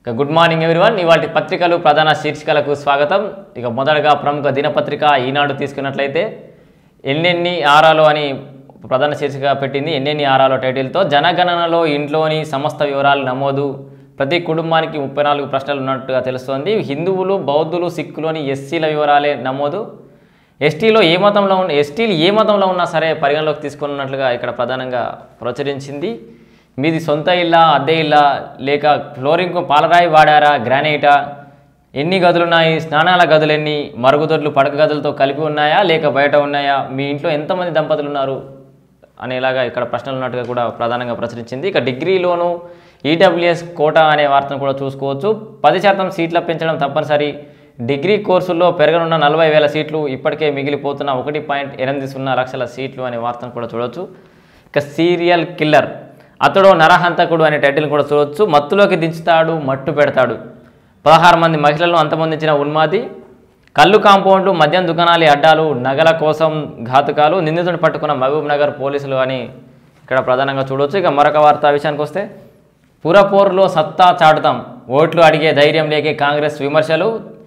ఇక good morning everyone ఇవాటి పత్రికలు ప్రధాన శీర్షికలకు స్వాగతం ఇక మొదటగా ప్రముఖ దినపత్రిక ఈనాడు తీసుకున్నట్లయితే ఎన్నెన్ని ఆరాలు అని ప్రధాన శీర్షిక పెట్టింది ఎన్నెన్ని ఆరాలు టైటిల్తో జనగణనలో ఇంట్లోని సమస్త వివరాలు నమోదు ప్రతి కుటుంబానికి ముప్పై నాలుగు ప్రశ్నలు ఉన్నట్టుగా తెలుస్తోంది హిందువులు బౌద్ధులు సిక్కులోని ఎస్సీల వివరాలే నమోదు ఎస్టీలో ఏ మతంలో ఉన్న ఎస్టీలు ఏ మతంలో ఉన్నా సరే పరిగణలోకి తీసుకున్నట్లుగా ఇక్కడ ప్రధానంగా ప్రచురించింది మీది సొంత ఇల్లా అద్దె ఇల్లా లేక ఫ్లోరింగ్కు పాలరాయి వాడారా గ్రానైటా ఎన్ని గదులున్నాయి స్నానాల గదులు ఎన్ని మరుగుదొడ్లు పడక గదులతో కలిపి ఉన్నాయా లేక బయట ఉన్నాయా మీ ఇంట్లో ఎంతమంది దంపతులు ఉన్నారు అనేలాగా ఇక్కడ ప్రశ్నలు ఉన్నట్టుగా కూడా ప్రధానంగా ప్రచురించింది ఇక డిగ్రీలోను ఈడబ్ల్యూఎస్ కోటా అనే వార్తను కూడా చూసుకోవచ్చు పది శాతం సీట్ల పెంచడం తప్పనిసరి డిగ్రీ కోర్సుల్లో పెరగనున్న నలభై వేల సీట్లు ఇప్పటికే మిగిలిపోతున్న ఒకటి పాయింట్ ఎనిమిది సున్నా లక్షల సీట్లు అనే వార్తను కూడా చూడవచ్చు ఇక సీరియల్ కిల్లర్ అతడు నరహంతకుడు అనే టైటిల్ కూడా చూడవచ్చు మత్తులోకి దించుతాడు మట్టు పెడతాడు పదహారు మంది మహిళలను అంతమొందించిన ఉన్మాది కళ్ళు కాంపౌండ్లు మద్యం దుకాణాలి అడ్డాలు నగల కోసం ఘాతుకాలు నిందితుడిని పట్టుకున్న మహబూబ్ నగర్ పోలీసులు అని ఇక్కడ ప్రధానంగా చూడవచ్చు ఇక మరొక వార్త విషయానికి వస్తే పురపోరులో సత్తా చాటుతాం ఓట్లు అడిగే ధైర్యం లేకే కాంగ్రెస్ విమర్శలు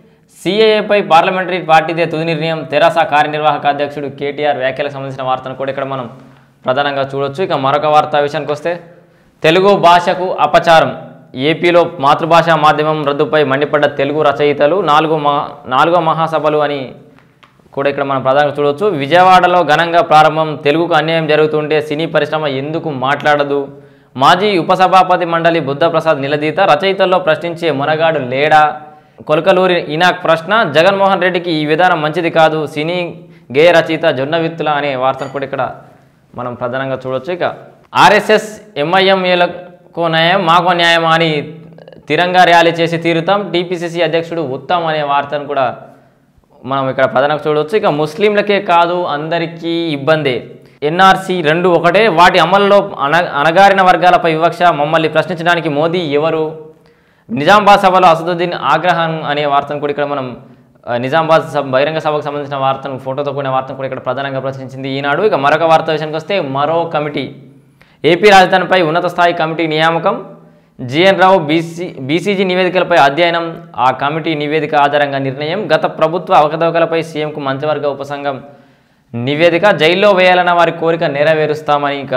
సిఏఏపై పార్లమెంటరీ పార్టీదే తుది నిర్ణయం తెరాస కార్యనిర్వాహక అధ్యక్షుడు కేటీఆర్ వ్యాఖ్యలకు సంబంధించిన వార్తను కూడా ఇక్కడ మనం ప్రధానంగా చూడొచ్చు ఇక మరొక వార్త విషయానికి వస్తే తెలుగు భాషకు అపచారం ఏపీలో మాతృభాషా మాధ్యమం రద్దుపై మండిపడ్డ తెలుగు రచయితలు నాలుగు మహా నాలుగో మహాసభలు అని కూడా ఇక్కడ మనం ప్రధానంగా చూడవచ్చు విజయవాడలో ఘనంగా ప్రారంభం తెలుగుకు అన్యాయం జరుగుతుంటే సినీ పరిశ్రమ ఎందుకు మాట్లాడదు మాజీ ఉపసభాపతి మండలి బుద్ధప్రసాద్ నిలదీత రచయితల్లో ప్రశ్నించే మునగాడు లేడా కొలకలూరి ఇనాక్ ప్రశ్న జగన్మోహన్ రెడ్డికి ఈ విధానం మంచిది కాదు సినీ గేయ రచయిత జొన్న విత్తుల అనే వార్తను కూడా ఇక్కడ మనం ప్రధానంగా చూడొచ్చు ఇక ఆర్ఎస్ఎస్ ఎంఐఎంఏలకు న్యాయం మాకు న్యాయం అని తిరంగా ర్యాలీ చేసి తీరుతాం టీపీసీసీ అధ్యక్షుడు ఉత్తమ్ అనే వార్తను కూడా మనం ఇక్కడ ప్రధానంగా చూడవచ్చు ఇక ముస్లింలకే కాదు అందరికీ ఇబ్బందే ఎన్ఆర్సీ రెండు ఒకటే వాటి అమల్లో అన అణగారిన వర్గాలపై వివక్ష మమ్మల్ని ప్రశ్నించడానికి మోదీ ఎవరు నిజామాబాద్ సభలో అసదుద్దీన్ ఆగ్రహం అనే వార్తను కూడా ఇక్కడ మనం ఆ, నిజామాబాద్ సభ బహిరంగ సభకు సంబంధించిన వార్తను ఫోటోతో కూడిన వార్తను కూడా ఇక్కడ ప్రధానంగా ప్రచురించింది ఈనాడు ఇక మరొక వార్త విషయానికి వస్తే మరో కమిటీ ఏపీ రాజధానిపై ఉన్నత స్థాయి కమిటీ నియామకం జిఎన్ రావు బీసీ బీసీజీ నివేదికలపై అధ్యయనం ఆ కమిటీ నివేదిక ఆధారంగా నిర్ణయం గత ప్రభుత్వ అవకతవకలపై సీఎంకు మంత్రివర్గ ఉపసంఘం నివేదిక జైల్లో వేయాలన్న వారి కోరిక నెరవేరుస్తామని ఇక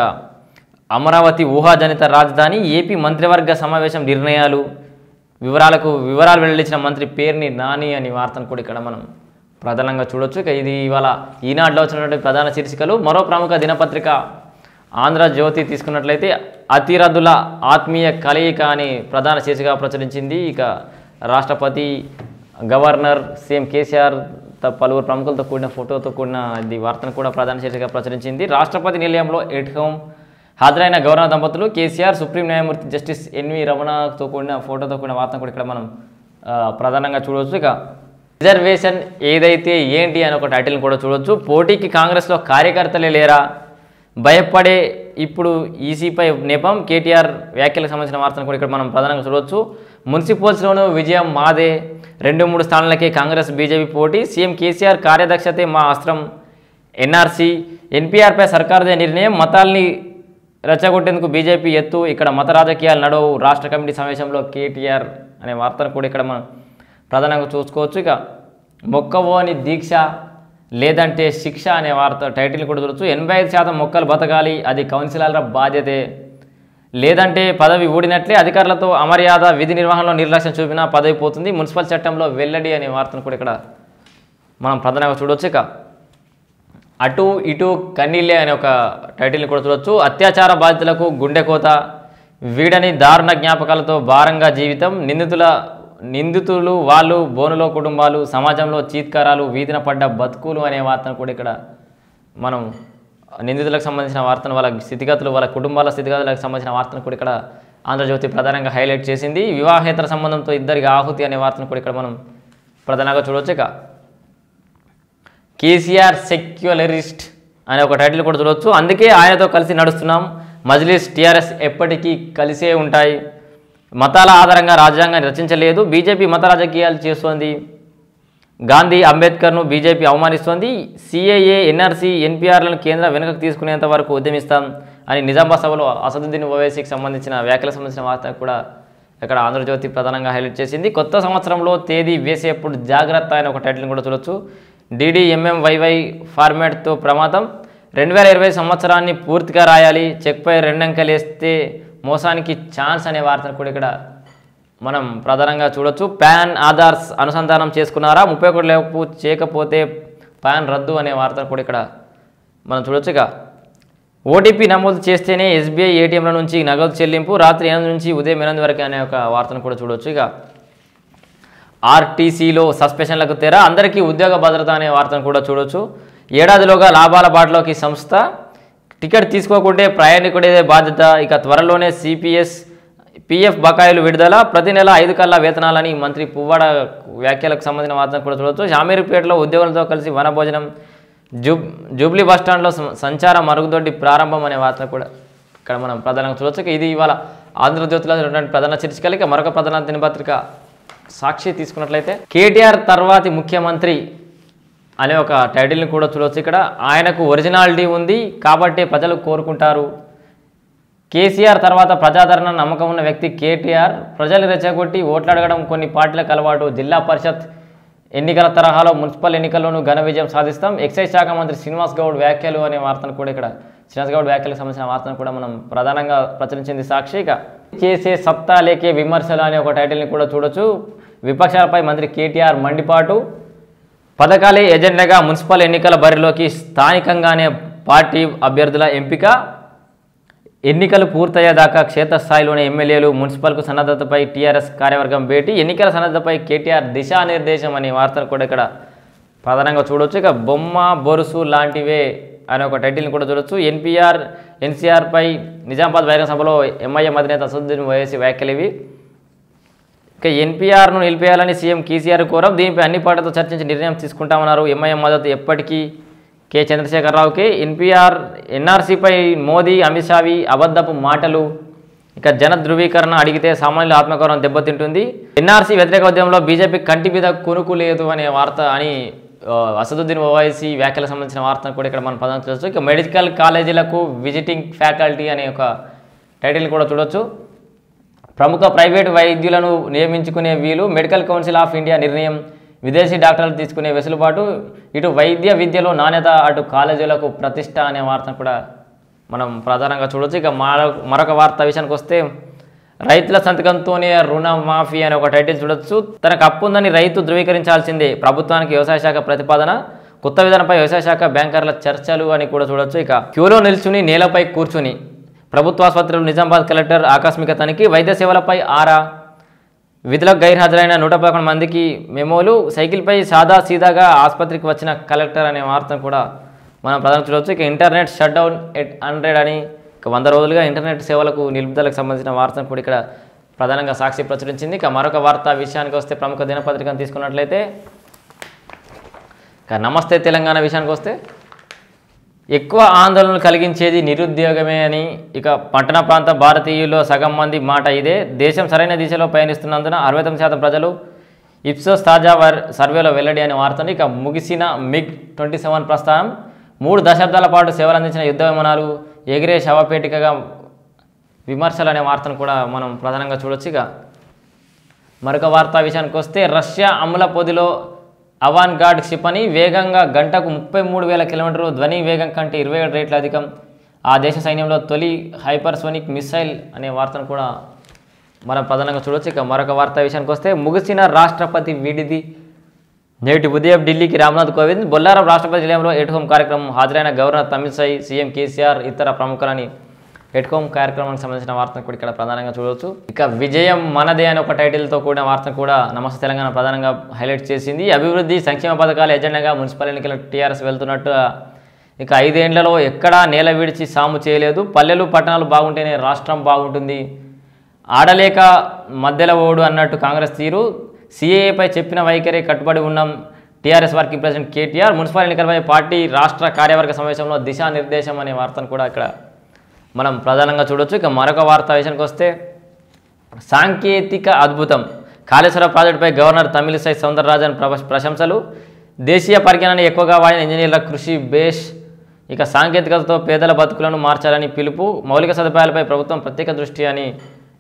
అమరావతి ఊహాజనిత రాజధాని ఏపీ మంత్రివర్గ సమావేశం నిర్ణయాలు వివరాలకు వివరాలు వెల్లడించిన మంత్రి పేరుని నాని అని వార్తను కూడా ఇక్కడ మనం ప్రధానంగా చూడొచ్చు ఇక ఇది ఇవాళ ఈనాడులో వచ్చినటువంటి ప్రధాన శీర్షికలు మరో ప్రముఖ దినపత్రిక ఆంధ్రజ్యోతి తీసుకున్నట్లయితే అతిరథుల ఆత్మీయ కలయిక అని ప్రధాన శీర్షిక ప్రచురించింది ఇక రాష్ట్రపతి గవర్నర్ సీఎం కేసీఆర్ త- పలువురు ప్రముఖులతో కూడిన ఫోటోతో కూడిన ఇది వార్తను కూడా ప్రధాన శీర్షిక ప్రచురించింది రాష్ట్రపతి నిలయంలో ఎట్ హోమ్ హాజరైన గవర్నర్ దంపతులు కేసీఆర్ సుప్రీం న్యాయమూర్తి జస్టిస్ ఎన్వి రమణతో కూడిన ఫోటోతో కూడిన వార్తను కూడా ఇక్కడ మనం ఆ, ప్రధానంగా చూడవచ్చు ఇక రిజర్వేషన్ ఏదైతే ఏంటి అని ఒక టైటిల్ని కూడా చూడొచ్చు పోటీకి కాంగ్రెస్లో కార్యకర్తలే లేరా భయపడే ఇప్పుడు ఈసీపై నేపం కేటీఆర్ వ్యాఖ్యలకు సంబంధించిన వార్తను కూడా ఇక్కడ మనం ప్రధానంగా చూడవచ్చు మున్సిపల్స్లోనూ విజయం మాదే రెండు మూడు స్థానాలకే కాంగ్రెస్ బీజేపీ పోటీ సీఎం కేసీఆర్ కార్యదక్షతే మా అస్త్రం ఎన్ఆర్సీ ఎన్పీఆర్పై సర్కారుదే నిర్ణయం మతాల్ని రెచ్చగొట్టేందుకు బీజేపీ ఎత్తు ఇక్కడ మత రాజకీయాలు నడవు రాష్ట్ర కమిటీ సమావేశంలో కేటీఆర్ అనే వార్తను కూడా ఇక్కడ మనం ప్రధానంగా చూసుకోవచ్చు ఇక మొక్కవోని దీక్ష లేదంటే శిక్ష అనే వార్త టైటిల్ కూడా చూడొచ్చు ఎనభై ఐదు శాతం మొక్కలు బతకాలి అది కౌన్సిలర్ల బాధ్యతే లేదంటే పదవి ఊడినట్లే అధికారులతో అమర్యాద విధి నిర్వహణలో నిర్లక్ష్యం చూపినా పదవి పోతుంది మున్సిపల్ చట్టంలో వెల్లడి అనే వార్తను కూడా ఇక్కడ మనం ప్రధానంగా చూడొచ్చు ఇక అటు ఇటు కన్నీళ్ళే అనే ఒక టైటిల్ని కూడా చూడొచ్చు అత్యాచార బాధితులకు గుండెకోత వీడని దారుణ జ్ఞాపకాలతో భారంగా జీవితం నిందితుల నిందితులు వాళ్ళు బోనులో కుటుంబాలు సమాజంలో చీత్కారాలు వీధిన పడ్డ బతుకులు అనే వార్తను కూడా ఇక్కడ మనం నిందితులకు సంబంధించిన వార్తను వాళ్ళ స్థితిగతులు వాళ్ళ కుటుంబాల స్థితిగతులకు సంబంధించిన వార్తను కూడా ఇక్కడ ఆంధ్రజ్యోతి ప్రధానంగా హైలైట్ చేసింది వివాహేతర సంబంధంతో ఇద్దరికి ఆహుతి అనే వార్తను కూడా ఇక్కడ మనం ప్రధానంగా చూడవచ్చు ఇక కేసీఆర్ సెక్యులరిస్ట్ అనే ఒక టైటిల్ కూడా చూడవచ్చు అందుకే ఆయనతో కలిసి నడుస్తున్నాం మజ్లిస్ టీఆర్ఎస్ ఎప్పటికీ కలిసే ఉంటాయి మతాల ఆధారంగా రాజ్యాంగాన్ని రచించలేదు బీజేపీ మత రాజకీయాలు చేస్తోంది గాంధీ అంబేద్కర్ను బీజేపీ అవమానిస్తోంది సిఏఏ ఎన్ఆర్సీ ఎన్పీఆర్లను కేంద్రం వెనుకకు తీసుకునేంత వరకు ఉద్యమిస్తాం అని నిజామాబాద్ సభలో అసదుద్దీన్ ఓవైసీకి సంబంధించిన వ్యాఖ్యలకు సంబంధించిన వార్త కూడా ఇక్కడ ఆంధ్రజ్యోతి ప్రధానంగా హైలైట్ చేసింది కొత్త సంవత్సరంలో తేదీ వేసేప్పుడు జాగ్రత్త అనే ఒక టైటిల్ని కూడా చూడొచ్చు డిడిఎంఎంవైవై ఫార్మాట్తో ప్రమాదం రెండు వేల ఇరవై సంవత్సరాన్ని పూర్తిగా రాయాలి చెక్పై రెండంకెలు వేస్తే మోసానికి ఛాన్స్ అనే వార్తను కూడా ఇక్కడ మనం ప్రధానంగా చూడొచ్చు పాన్ ఆధార్స్ అనుసంధానం చేసుకున్నారా ముప్పై ఒకటి లేపు చేయకపోతే పాన్ రద్దు అనే వార్తను కూడా ఇక్కడ మనం చూడొచ్చు ఇక ఓటీపీ నమోదు చేస్తేనే ఎస్బీఐ ఏటీఎంల నుంచి నగదు చెల్లింపు రాత్రి ఎనిమిది నుంచి ఉదయం ఎనిమిది వరకు అనే ఒక వార్తను కూడా చూడొచ్చు ఇక ఆర్టీసీలో సస్పెన్షన్లకు తెర అందరికీ ఉద్యోగ భద్రత అనే వార్తను కూడా చూడొచ్చు ఏడాదిలోగా లాభాల బాటలోకి సంస్థ టికెట్ తీసుకోకుంటే ప్రయాణికుడిదే బాధ్యత ఇక త్వరలోనే సిపిఎస్ పిఎఫ్ బకాయిలు విడుదల ప్రతి నెల ఐదు కల్లా వేతనాలని మంత్రి పువ్వాడ వ్యాఖ్యలకు సంబంధించిన వార్తను కూడా చూడవచ్చు షామీర్పేటలో ఉద్యోగులతో కలిసి వనభోజనం జూబ్ జూబ్లీ బస్టాండ్లో సం- సంచార మరుగుదొడ్డి ప్రారంభం అనే వార్త కూడా ఇక్కడ మనం ప్రధానంగా చూడవచ్చు ఇక ఇది ఇవాళ ఆంధ్రజ్యోతిలో ఉన్నటువంటి ప్రధాన శీర్షికలు ఇక మరొక ప్రధాన దినపత్రిక సాక్షి తీసుకున్నట్లయితే కేటీఆర్ తర్వాతి ముఖ్యమంత్రి అనే ఒక టైటిల్ని కూడా చూడవచ్చు ఇక్కడ ఆయనకు ఒరిజినాలిటీ ఉంది కాబట్టి ప్రజలు కోరుకుంటారు కేసీఆర్ తర్వాత ప్రజాదరణ నమ్మకం ఉన్న వ్యక్తి కేటీఆర్ ప్రజలు రెచ్చగొట్టి ఓట్లాడగడం కొన్ని పార్టీలకు అలవాటు జిల్లా పరిషత్ ఎన్నికల తరహాలో మున్సిపల్ ఎన్నికల్లోనూ ఘన విజయం సాధిస్తాం ఎక్సైజ్ శాఖ మంత్రి శ్రీనివాస్ గౌడ్ వ్యాఖ్యలు అనే వార్తను కూడా ఇక్కడ శ్రీనివాస్ గౌడ్ వ్యాఖ్యలకు సంబంధించిన వార్తను కూడా మనం ప్రధానంగా ప్రచురించింది సాక్షిగా చేసే సత్తా లేకే విమర్శలు అనే ఒక టైటిల్ని కూడా చూడొచ్చు విపక్షాలపై మంత్రి కేటీఆర్ మండిపాటు పథకాలే ఎజెండాగా మున్సిపల్ ఎన్నికల బరిలోకి స్థానికంగానే పార్టీ అభ్యర్థుల ఎంపిక ఎన్నికలు పూర్తయ్యేదాకా క్షేత్రస్థాయిలోని ఎమ్మెల్యేలు మున్సిపల్కు సన్నద్ధతపై టీఆర్ఎస్ కార్యవర్గం భేటీ ఎన్నికల సన్నద్ధతపై కేటీఆర్ దిశానిర్దేశం అనే వార్తను కూడా ఇక్కడ ప్రధానంగా చూడొచ్చు ఇక బొమ్మ బొరుసు లాంటివే అనే ఒక టైటిల్ని కూడా చూడొచ్చు ఎన్పిఆర్ ఎన్సీఆర్పై నిజామాబాద్ బహిరంగ సభలో ఎంఐఎం అధినేత అసదుద్దీన్ ఓవైసీ వ్యాఖ్యలు ఇవి ఇక ఎన్పీఆర్ను నిలిపేయాలని సీఎం కేసీఆర్ కోరం దీనిపై అన్ని పార్టీలతో చర్చించి నిర్ణయం తీసుకుంటామన్నారు ఎంఐఎం మద్దతు ఎప్పటికీ కె చంద్రశేఖరరావుకి ఎన్పీఆర్ ఎన్ఆర్సీపై మోదీ అమిత్ షావి అబద్ధపు మాటలు ఇక జన ధృవీకరణ అడిగితే సామాన్యుల ఆత్మగౌరవం దెబ్బతింటుంది ఎన్ఆర్సీ వ్యతిరేక ఉద్యమంలో బీజేపీ కంటి మీద కునుకు లేదు అనే వార్త అని ఆ, అసదుద్దీన్ ఓవైసీ వ్యాఖ్యలకు సంబంధించిన వార్తను కూడా ఇక్కడ మనం ప్రధానం చూడొచ్చు ఇక మెడికల్ కాలేజీలకు విజిటింగ్ ఫ్యాకల్టీ అనే ఒక టైటిల్ కూడా చూడొచ్చు ప్రముఖ ప్రైవేటు వైద్యులను నియమించుకునే వీలు మెడికల్ కౌన్సిల్ ఆఫ్ ఇండియా నిర్ణయం విదేశీ డాక్టర్లు తీసుకునే వెసులుబాటు ఇటు వైద్య విద్యలో నాణ్యత అటు కాలేజీలకు ప్రతిష్ట అనే వార్తను కూడా మనం ప్రధానంగా చూడొచ్చు ఇక మరొక మరొక వార్త విషయానికి వస్తే రైతుల సంతకంతోనే రుణమాఫీ అనే ఒక టైటిల్ చూడొచ్చు తనకు అప్పు ఉందని రైతు ధృవీకరించాల్సిందే ప్రభుత్వానికి వ్యవసాయ శాఖ ప్రతిపాదన కొత్త విధానంపై వ్యవసాయ శాఖ బ్యాంకర్ల చర్చలు అని కూడా చూడొచ్చు ఇక క్యూలో నిల్చుని నేలపై కూర్చుని ప్రభుత్వ ఆసుపత్రులు నిజామాబాద్ కలెక్టర్ ఆకస్మిక తనిఖీ వైద్య సేవలపై ఆరా విధులకు గైర్హాజరైన నూట పదకొండు మందికి మెమోలు సైకిల్పై సాదా సీదాగా ఆసుపత్రికి వచ్చిన కలెక్టర్ అనే వార్తను కూడా మనం ప్రధాన చూడవచ్చు ఇక internet shut down at hundred అని ఇక వంద రోజులుగా ఇంటర్నెట్ సేవలకు నిలుపుదలకు సంబంధించిన వార్తను కూడా ఇక్కడ ప్రధానంగా సాక్షి ప్రచురించింది ఇక మరొక వార్త విషయానికి వస్తే ప్రముఖ దినపత్రికను తీసుకున్నట్లయితే ఇక నమస్తే తెలంగాణ విషయానికి వస్తే ఎక్కువ ఆందోళనలు కలిగించేది నిరుద్యోగమే అని ఇక పట్టణ ప్రాంత భారతీయుల్లో సగం మంది మాట ఇదే దేశం సరైన దిశలో పయనిస్తున్నందున అరవై తొమ్మిది శాతం ప్రజలు ఇప్సోస్ తాజా వర్ సర్వేలో వెల్లడి అనే వార్తను ఇక ముగిసిన మిగ్ ట్వంటీ సెవెన్ ప్రస్థానం మూడు దశాబ్దాల పాటు సేవలు అందించిన యుద్ధ విమానాలు ఎగిరే శవపేటికగా విమర్శలు అనే వార్తను కూడా మనం ప్రధానంగా చూడొచ్చు ఇక మరొక వార్తా విషయానికి వస్తే రష్యా అమ్ముల పొదిలో అవాన్ గార్డ్ క్షిపణి వేగంగా గంటకు ముప్పై మూడు వేల కిలోమీటర్లు ధ్వని వేగం కంటే ఇరవై ఏడు రేట్ల అధికం ఆ దేశ సైన్యంలో తొలి హైపర్సోనిక్ మిసైల్ అనే వార్తను కూడా మనం ప్రధానంగా చూడొచ్చు ఇక మరొక వార్తా విషయానికి వస్తే ముగిసిన రాష్ట్రపతి విడిది నేటి ఉదయం ఢిల్లీకి రామ్నాథ్ కోవింద్ బొల్లారం రాష్ట్రపతి నిలయంలో ఎట్ హోమ్ కార్యక్రమం హాజరైన గవర్నర్ తమిళసై సీఎం కేసీఆర్ ఇతర ప్రముఖులని ఎట్ హోమ్ కార్యక్రమానికి సంబంధించిన వార్తను కూడా ఇక్కడ ప్రధానంగా చూడవచ్చు ఇక విజయం మనదే అనే ఒక టైటిల్తో కూడిన వార్తను కూడా నమస్తే తెలంగాణ ప్రధానంగా హైలైట్ చేసింది అభివృద్ధి సంక్షేమ పథకాల ఎజెండాగా మున్సిపల్ ఎన్నికలకు టీఆర్ఎస్ వెళ్తున్నట్టు ఇక ఐదేండ్లలో ఎక్కడా నేల విడిచి సాము చేయలేదు పల్లెలు పట్టణాలు బాగుంటేనే రాష్ట్రం బాగుంటుంది ఆడలేక మధ్యలో ఓడు అన్నట్టు కాంగ్రెస్ తీరు సీఏఏపై చెప్పిన వైఖరి కట్టుబడి ఉన్నాం TRS working president KTR municipal ఎన్నికలపై పార్టీ రాష్ట్ర కార్యవర్గ సమావేశంలో దిశానిర్దేశం అనే వార్తను కూడా ఇక్కడ మనం ప్రధానంగా చూడొచ్చు ఇక మరొక వార్త విషయానికి వస్తే సాంకేతిక అద్భుతం కాళేశ్వర ప్రాజెక్టుపై గవర్నర్ తమిళిసై సౌందరరాజన్ ప్రవ- ప్రశంసలు దేశీయ పరిజ్ఞానాన్ని ఎక్కువగా వాడిన ఇంజనీర్ల కృషి బేష్ ఇక సాంకేతికతతో పేదల బతుకులను మార్చాలని పిలుపు మౌలిక సదుపాయాలపై ప్రభుత్వం ప్రత్యేక దృష్టి అని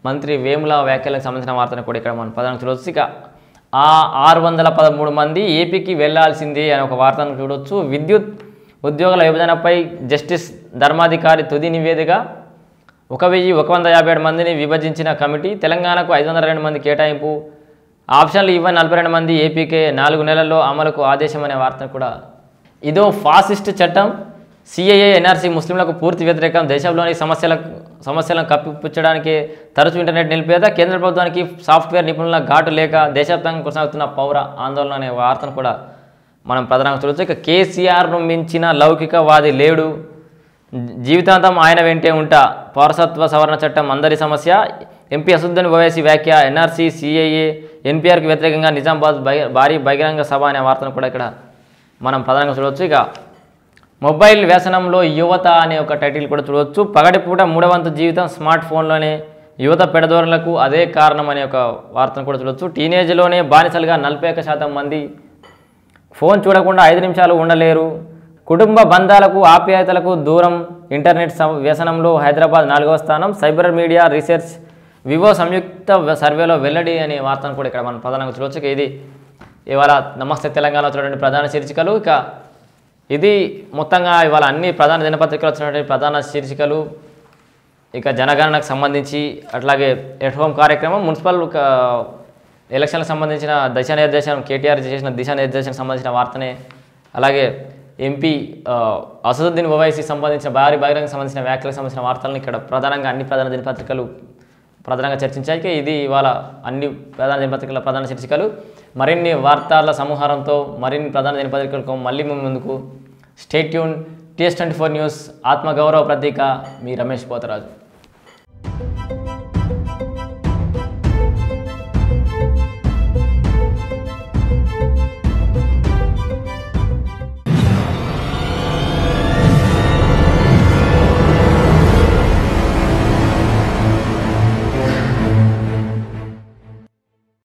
మంత్రి వేముల వ్యాఖ్యలకు సంబంధించిన వార్తను కూడా ఇక్కడ మనం ప్రధానంగా చూడవచ్చు ఇక ఆ ఆరు వందల పదమూడు మంది ఏపీకి వెళ్లాల్సిందే అనే ఒక వార్తను చూడవచ్చు విద్యుత్ ఉద్యోగుల విభజనపై జస్టిస్ ధర్మాధికారి తుది నివేదిక ఒక వెయ్యి ఒక వంద యాభై ఏడు మందిని విభజించిన కమిటీ తెలంగాణకు ఐదు వందల రెండు మంది కేటాయింపు ఆప్షన్లు ఇవ్వని నలభై రెండు మంది ఏపీకే నాలుగు నెలల్లో అమలుకు ఆదేశం అనే వార్తను కూడా ఇదో ఫాసిస్ట్ చట్టం సిఐఏ ఎన్ఆర్సీ ముస్లింలకు పూర్తి వ్యతిరేకం దేశంలోని సమస్యలకు సమస్యలను కప్పిపుచ్చడానికి తరచూ ఇంటర్నెట్ నిలిపేద కేంద్ర ప్రభుత్వానికి సాఫ్ట్వేర్ నిపుణుల ఘాటు లేక దేశవ్యాప్తంగా కొనసాగుతున్న పౌర ఆందోళన అనే వార్తను కూడా మనం ప్రధానంగా చూడవచ్చు ఇక కేసీఆర్ను మించిన లౌకికవాది లేడు జీవితాంతం ఆయన వెంటే ఉంటా పౌరసత్వ సవరణ చట్టం అందరి సమస్య ఎంపీ అసుద్దన్ ఓవైసీ వ్యాఖ్య ఎన్ఆర్సీ సిఐఏ ఎన్పిఆర్కి వ్యతిరేకంగా నిజామాబాద్ బహి- భారీ బహిరంగ సభ అనే వార్తను కూడా ఇక్కడ మనం ప్రధానంగా చూడవచ్చు ఇక మొబైల్ వ్యసనంలో యువత అనే ఒక టైటిల్ కూడా చూడవచ్చు పగటిపూట మూడవంతు జీవితం స్మార్ట్ ఫోన్లోనే యువత పెడదోరలకు అదే కారణం అనే ఒక వార్తను కూడా చూడవచ్చు టీనేజ్లోనే బానిసలుగా నలభై ఒక్క శాతం మంది ఫోన్ చూడకుండా ఐదు నిమిషాలు ఉండలేరు కుటుంబ బంధాలకు ఆప్యాయతలకు దూరం ఇంటర్నెట్ సం- వ్యసనంలో హైదరాబాద్ నాలుగవ స్థానం సైబర్ మీడియా రీసెర్చ్ వివో సంయుక్త వ- సర్వేలో వెల్లడి అనే వార్తను కూడా ఇక్కడ మనం ప్రధానంగా చూడవచ్చు ఇక ఇది ఇవాళ నమస్తే తెలంగాణ వచ్చినటువంటి ప్రధాన శీర్షికలు ఇక ఇది మొత్తంగా ఇవాళ అన్ని ప్రధాన దినపత్రికలు వచ్చినటువంటి ప్రధాన శీర్షికలు ఇక జనగణనకు సంబంధించి అట్లాగే ఎట్ హోమ్ కార్యక్రమం మున్సిపల్ ఒక ఎలక్షన్లకు సంబంధించిన దిశానిర్దేశం కేటీఆర్ చేసిన దిశానిర్దేశం సంబంధించిన వార్తనే అలాగే ఎంపీ ఆ, అసదుద్దీన్ ఓవైసీ సంబంధించిన భారీ బహిరంగ సంబంధించిన వ్యాఖ్యలకు సంబంధించిన వార్తలను ఇక్కడ ప్రధానంగా అన్ని ప్రధాన దినపత్రికలు ప్రధానంగా చర్చించాయి ఇక ఇది ఇవాళ అన్ని ప్రధాన దినపత్రికల ప్రధాన శీర్షికలు మరిన్ని వార్తల సమూహారంతో మరిన్ని ప్రధాన దినపత్రికలకు మళ్ళీ మీ ముందుకు stay tuned TS twenty four news ఆత్మగౌరవ ప్రతీక మీ రమేష్ పోతరాజు